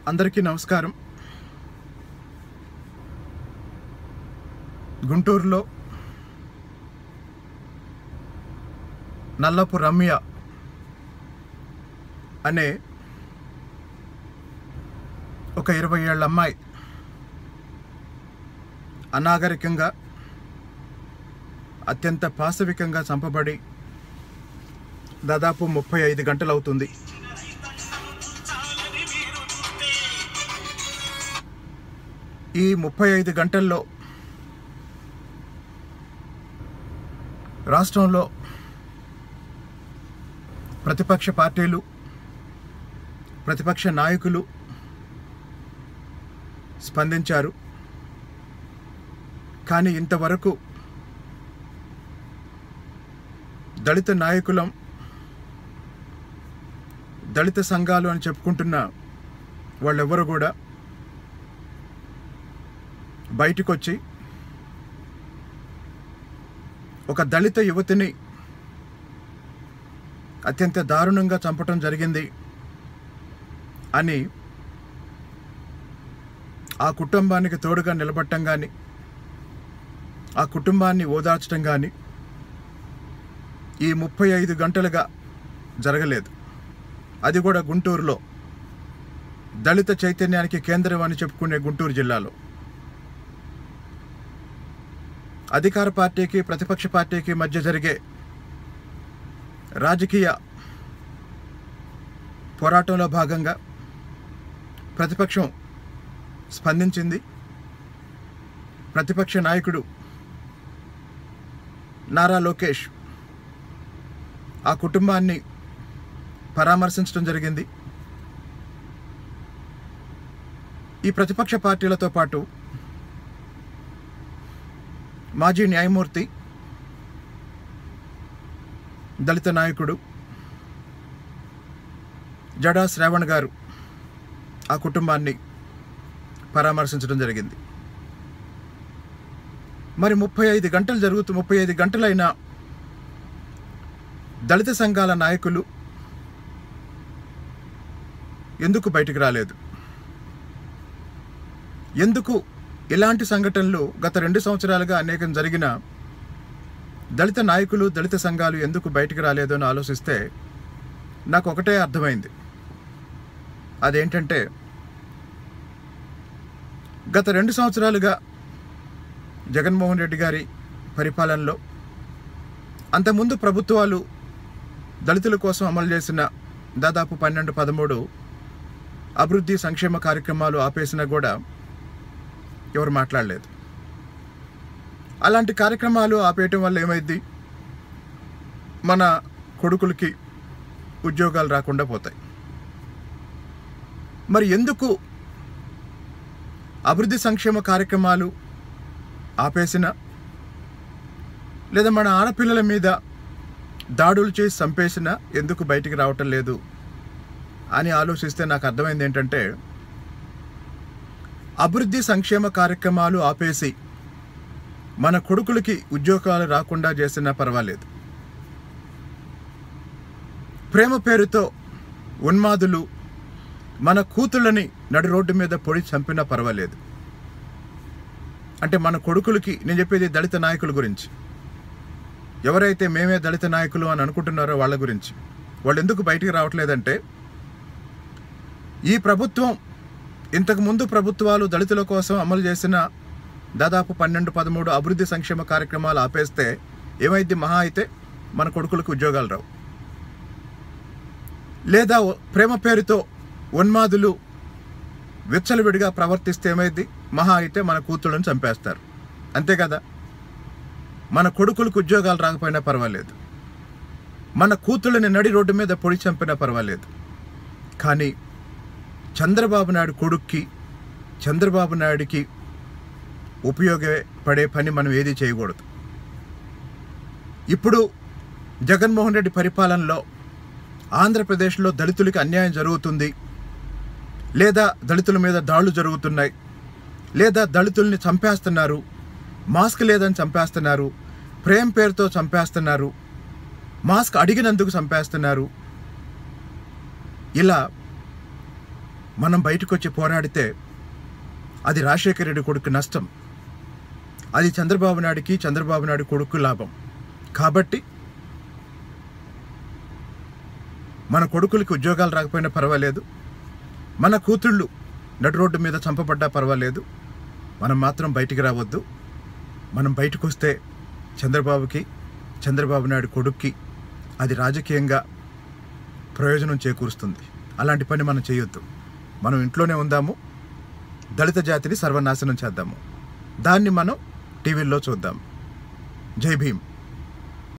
అందరికీ నమస్కారం గుంటూరులో నల్లపు రమ్య అనే ఒక ఇరవై ఏళ్ళ అమ్మాయి అనాగరికంగా అత్యంత పాశవికంగా చంపబడి దాదాపు ముప్పై ఐదు గంటలు అవుతుంది ఈ ముప్పై ఐదు గంటల్లో రాష్ట్రంలో ప్రతిపక్ష పార్టీలు ప్రతిపక్ష నాయకులు స్పందించారు కానీ ఇంతవరకు దళిత నాయకులం దళిత సంఘాలు అని చెప్పుకుంటున్న వాళ్ళెవ్వరు కూడా బయటకు వచ్చి ఒక దళిత యువతిని అత్యంత దారుణంగా చంపటం జరిగింది అని ఆ కుటుంబానికి తోడుగా నిలబడటం కానీ ఆ కుటుంబాన్ని ఓదార్చడం కానీ ఈ ముప్పై ఐదు గంటలుగా జరగలేదు అది కూడా గుంటూరులో దళిత చైతన్యానికి కేంద్రం అని చెప్పుకునే గుంటూరు జిల్లాలో అధికార పార్టీకి ప్రతిపక్ష పార్టీకి మధ్య జరిగే రాజకీయ పోరాటంలో భాగంగా ప్రతిపక్షం స్పందించింది ప్రతిపక్ష నాయకుడు నారా లోకేష్ ఆ కుటుంబాన్ని పరామర్శించడం జరిగింది ఈ ప్రతిపక్ష పార్టీలతో పాటు మాజీ న్యాయమూర్తి దళిత నాయకుడు జడా శ్రావణ్ గారు ఆ కుటుంబాన్ని పరామర్శించడం జరిగింది మరి ముప్పై ఐదు గంటలు జరుగుతూ ముప్పై ఐదు గంటలైనా దళిత సంఘాల నాయకులు ఎందుకు బయటికి రాలేదు ఎందుకు ఇలాంటి సంఘటనలు గత రెండు సంవత్సరాలుగా అనేకం జరిగిన దళిత నాయకులు దళిత సంఘాలు ఎందుకు బయటికి రాలేదు అని ఆలోచిస్తే నాకు ఒకటే అర్థమైంది అదేంటంటే గత రెండు సంవత్సరాలుగా జగన్మోహన్ రెడ్డి గారి పరిపాలనలో అంతకుముందు ప్రభుత్వాలు దళితుల కోసం అమలు చేసిన దాదాపు పన్నెండు పదమూడు అభివృద్ధి సంక్షేమ కార్యక్రమాలు ఆపేసినా కూడా ఎవరు మాట్లాడలేదు అలాంటి కార్యక్రమాలు ఆపేయటం వల్ల ఏమైంది మన కొడుకులకి ఉద్యోగాలు రాకుండా పోతాయి మరి ఎందుకు అభివృద్ధి సంక్షేమ కార్యక్రమాలు ఆపేసిన లేదా మన ఆడపిల్లల మీద దాడులు చేసి చంపేసిన ఎందుకు బయటికి రావటం లేదు అని ఆలోచిస్తే నాకు అర్థమైంది ఏంటంటే అభివృద్ధి సంక్షేమ కార్యక్రమాలు ఆపేసి మన కొడుకులకి ఉద్యోగాలు రాకుండా చేసినా పర్వాలేదు ప్రేమ పేరుతో ఉన్మాదులు మన కూతుళ్ళని నడి రోడ్డు మీద పొడి చంపినా పర్వాలేదు అంటే మన కొడుకులకి నేను చెప్పేది దళిత నాయకుల గురించి ఎవరైతే మేమే దళిత నాయకులు అని అనుకుంటున్నారో వాళ్ళ గురించి వాళ్ళు ఎందుకు బయటికి రావట్లేదంటే ఈ ప్రభుత్వం ఇంతకు ముందు ప్రభుత్వాలు దళితుల కోసం అమలు చేసిన దాదాపు పన్నెండు పదమూడు అభివృద్ధి సంక్షేమ కార్యక్రమాలు ఆపేస్తే ఏమైంది మహా అయితే మన కొడుకులకు ఉద్యోగాలు రావు లేదా ఓ- ప్రేమ పేరుతో ఉన్మాదులు విచ్చలవిడిగా ప్రవర్తిస్తే ఏమైంది మహా అయితే మన కూతుళ్ళని చంపేస్తారు అంతే కదా మన కొడుకులకు ఉద్యోగాలు రాకపోయినా పర్వాలేదు మన కూతుళ్ళని నడి రోడ్డు మీద పొడి చంపినా పర్వాలేదు కానీ చంద్రబాబు నాయుడు కొడుక్కి చంద్రబాబు నాయుడికి ఉపయోగపడే పని మనం ఏది చేయకూడదు ఇప్పుడు జగన్మోహన్ రెడ్డి పరిపాలనలో ఆంధ్రప్రదేశ్లో దళితులకి అన్యాయం జరుగుతుంది లేదా దళితుల మీద దాడులు జరుగుతున్నాయి లేదా దళితుల్ని చంపేస్తున్నారు మాస్క్ లేదని చంపేస్తున్నారు ప్రేమ పేరుతో చంపేస్తున్నారు మాస్క్ అడిగినందుకు చంపేస్తున్నారు ఇలా మనం బయటకు వచ్చి పోరాడితే అది రాజశేఖర రెడ్డి కొడుకు నష్టం అది చంద్రబాబు నాయుడికి చంద్రబాబు నాయుడు కొడుకు లాభం కాబట్టి మన కొడుకులకి ఉద్యోగాలు రాకపోయినా పర్వాలేదు మన కూతుళ్ళు నడు రోడ్డు మీద చంపబడ్డా పర్వాలేదు మనం మాత్రం బయటికి రావద్దు మనం బయటకు వస్తే చంద్రబాబుకి చంద్రబాబు నాయుడు కొడుక్కి అది రాజకీయంగా ప్రయోజనం చేకూరుస్తుంది అలాంటి పని మనం చేయొద్దు మనం ఇంట్లోనే ఉందాము దళిత జాతిని సర్వనాశనం చేద్దాము దాన్ని మనం టీవీల్లో చూద్దాం జై భీమ్